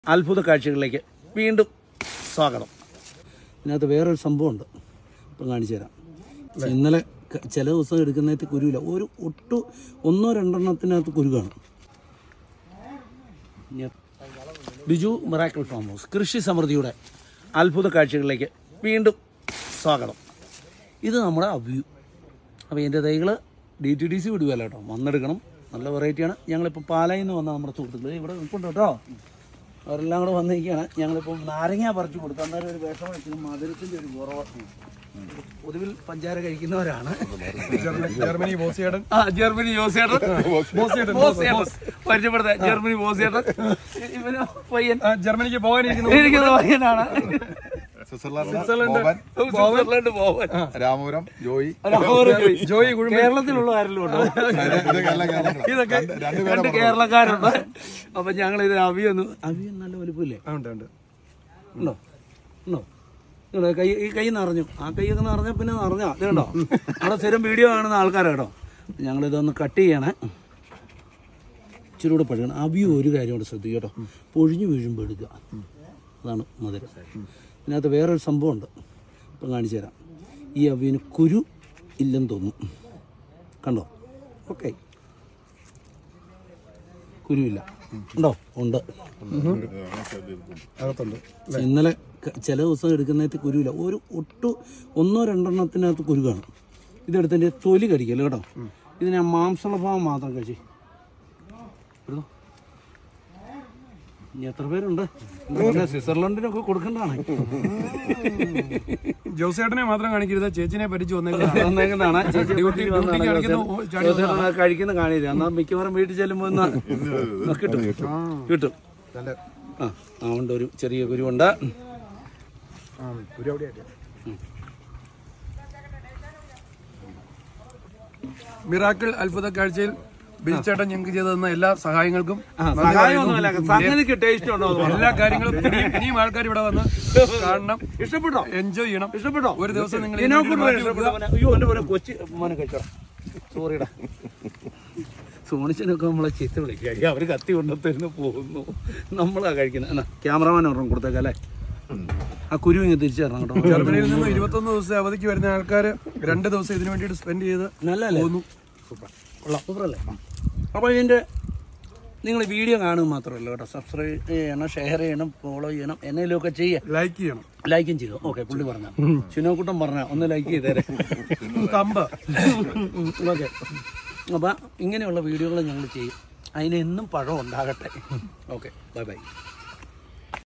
അത്ഭുത കാഴ്ചകളിലേക്ക് വീണ്ടും സ്വാഗതം ഇതിനകത്ത് വേറൊരു സംഭവമുണ്ട് ഇപ്പം കാണിച്ചു തരാം ഇന്നലെ ക- ചില ദിവസം എടുക്കുന്നതിനകത്ത് കുരുവില്ല ഒരു ഒട്ടു ഒന്നോ രണ്ടെണ്ണത്തിനകത്ത് കുരു കാണും ഞാൻ- ബിജു മിറാക്കിൾ ഫാം ഹൗസ് കൃഷി സമൃദ്ധിയുടെ അത്ഭുത കാഴ്ചകളിലേക്ക് വീണ്ടും സ്വാഗതം ഇത് നമ്മുടെ അവ്യൂ അപ്പോൾ ഇതിൻ്റെ തൈകൾ ഡി ടി ഡി സി വിടുകയല്ല കേട്ടോ വന്നെടുക്കണം നല്ല വെറൈറ്റിയാണ് ഞങ്ങളിപ്പോൾ പാലായിൽ നിന്ന് വന്ന നമ്മുടെ സുഹൃത്തുക്കൾ ഇവിടെ നിൽപ്പുണ്ട് കേട്ടോ അവരെല്ലാം കൂടെ വന്നിരിക്കുകയാണ് ഞങ്ങളിപ്പോൾ നാരങ്ങ പറിച്ചു കൊടുത്തു അന്നേരം ഒരു വിഷം വെച്ചു മധുരത്തിൻ്റെ ഒരു കുറവ് പൊതുവിൽ പഞ്ചാര കഴിക്കുന്നവരാണ് ജർമ്മനി ബോസിയേടൻ ആ ജർമ്മനി ജോസേട്ടൻ ബോസേട്ടൻ പരിചയപ്പെടുത്ത ജർമ്മനി ബോസേട്ടൻ ഇവന് പയ്യൻ ആ, ജർമ്മനിക്ക് പോകാനിരിക്കുന്നു ഇരിക്കുന്ന പയ്യനാണ് സ്വിറ്റ്സർലൻഡ് ബോബൻ സ്വിറ്റ്സർലൻഡ് പോവാൻ രാമപുരം ജോയി ജോയി കുഴുമ്പ കേരളത്തിലുള്ള ആരെങ്കിലും ഉണ്ടോ ഇതൊക്കെ എല്ലാം കേരളത്തിലാണ്. ഇതൊക്കെ രണ്ട് രണ്ടുപേരെ രണ്ട് കേരളക്കാരുണ്ട് അപ്പൊ ഞങ്ങൾ ഇത് അവിയൊന്ന് അവിയൻ നല്ല വലുപ്പമില്ലേ ആ, ഉണ്ട് ഉണ്ട് ഉണ്ടോ ഉണ്ടോ ഇതുണ്ടോ? കൈ ഈ കൈ നിറഞ്ഞു ആ കൈയൊക്കെ നിറഞ്ഞ പിന്നെ നിറഞ്ഞാ ഇത് കണ്ടോ അവിടെ സ്ഥിരം വീഡിയോ കാണുന്ന ആൾക്കാരാ കേട്ടോ ഞങ്ങളിതൊന്ന് കട്ട് ചെയ്യണേ ഇച്ചിരി കൂടെ പഴുകണം അവിയും ഒരു കാര്യം കൂടെ ശ്രദ്ധിക്കുക കേട്ടോ പൊഴിഞ്ഞു വീഴുമ്പോൾ എടുക്കുക അതാണ് മധുരം ഇതിനകത്ത് വേറൊരു സംഭവമുണ്ട് ഇപ്പം കാണിച്ചു തരാം ഈ അവിയന് കുരു ഇല്ലെന്ന് തോന്നുന്നു കണ്ടോ ഓക്കെ കുരുവില്ല ഉണ്ടോ ഉണ്ട് അകത്തുണ്ട് ഇന്നലെ ക- ചില ദിവസം എടുക്കുന്നതിനകത്ത് കുരുവില്ല ഒരു ഒട്ടു ഒന്നോ രണ്ടെണ്ണത്തിനകത്ത് കുരു കാണും ഇതെടുത്തതിൻ്റെ തൊലി കടിക്കല്ലോ കേട്ടോ ഇത് ഞാൻ മാംസമുള്ള ഭാഗം മാത്രം കഴിച്ചു എടുത്തോ. ഇനി എത്ര പേരുണ്ട് എന്താ പറയുക, സ്വിറ്റ്സർലൻഡിനൊക്കെ കൊടുക്കേണ്ടതാണ് ജോസിയേട്ടനെ മാത്രം കാണിക്കരുത് ചേച്ചിനെ പരിച്ചു വന്നേക്കുന്നതാണ് വന്നേക്കുന്നതാണ് ചേച്ചി ഡ്യൂട്ടി- വീട്ടിൽ വന്നതാണ് ഡ്യൂട്ടിക്ക് കളിക്കുന്ന ജോസേട്ടൻ. ചാടി ജോസേട്ടൻ അത് കഴിക്കുന്ന കാണില്ല എന്നാൽ മിക്കവാറും വീട്ടിൽ ചെല്ലുമ്പോൾ ഇന്ന് കിട്ടും കിട്ടും നല്ല ആ അതുകൊണ്ട് ഒരു ചെറിയ കുരുവുണ്ട് ആ, ഒരു അവിടെയായിട്ട് മിറാക്കിൾ അത്ഭുത കാഴ്ചയിൽ ബിജുചേട്ടൻ ഞങ്ങൾക്ക് ചെയ്തു തന്ന എല്ലാ സഹായങ്ങൾക്കും നന്ദി സഹായമൊന്നുമല്ല പറയുന്നു. സംഗതിക്ക് ടേസ്റ്റ് ഉണ്ടോ എന്ന് പറ. എല്ലാ കാര്യങ്ങളും ഇനിയും ഇനിയും ആൾക്കാർ ഇവിടെ വന്ന് കാണണം ഇഷ്ടപ്പെട്ടോ എൻജോയ് ചെയ്യണം ഇഷ്ടപ്പെട്ടോ ഒരു ദിവസം നിങ്ങൾ ഈ ഇതിനെ വീട്ടിൽ കൊണ്ട് മാറ്റി ഇഷ്ടപ്പെട്ടോ വെക്കുക. മോനെ? അയ്യോ എന്റെ പോലെ കൊച്ചി മോനെ കഴിച്ചോ സോറിടാ സോണിച്ചനൊക്കെ നമ്മളെ ചീത്ത വിളിക്കുക അവര് കത്തി കൊണ്ടുത്തരുന്ന് പോകുന്നു നമ്മളാ കഴിക്കുന്നത് എന്നാ ക്യാമറമാൻ ഒരെണ്ണം കൊടുത്തേക്കല്ലേ ആ കുരു ഇങ്ങനെ തിരിച്ചു തരണം കേട്ടോ ജർമ്മനിയിൽ നിന്ന് ഇരുപത്തൊന്ന് ദിവസം അവധിക്ക് വരുന്ന ആൾക്കാർ രണ്ട് ദിവസം ഇതിനു വേണ്ടിയിട്ട് സ്പെൻഡ് ചെയ്ത് നല്ലല്ലേ പോകുന്നു കൊള്ളാം സൂപ്പറല്ലേ അപ്പോൾ ഇതിൻ്റെ നിങ്ങൾ വീഡിയോ കാണുക മാത്രമല്ല കേട്ടോ സബ്സ്ക്രൈബ് ചെയ്യണം ഷെയർ ചെയ്യണം ഫോളോ ചെയ്യണം എന്നതിലൊക്കെ ചെയ്യുക ലൈക്ക് ചെയ്യണം ലൈക്കും ചെയ്തു ഓക്കെ പുള്ളി പറഞ്ഞ ചിന്നോക്കുട്ടം പറഞ്ഞ ഒന്ന് ലൈക്ക് ചെയ്തേരെ തമ്പ് ഓക്കെ അപ്പം ഇങ്ങനെയുള്ള വീഡിയോകൾ ഞങ്ങൾ ചെയ്യും അതിന് എന്നും പഴം ഉണ്ടാകട്ടെ ഓക്കെ ബൈ ബൈ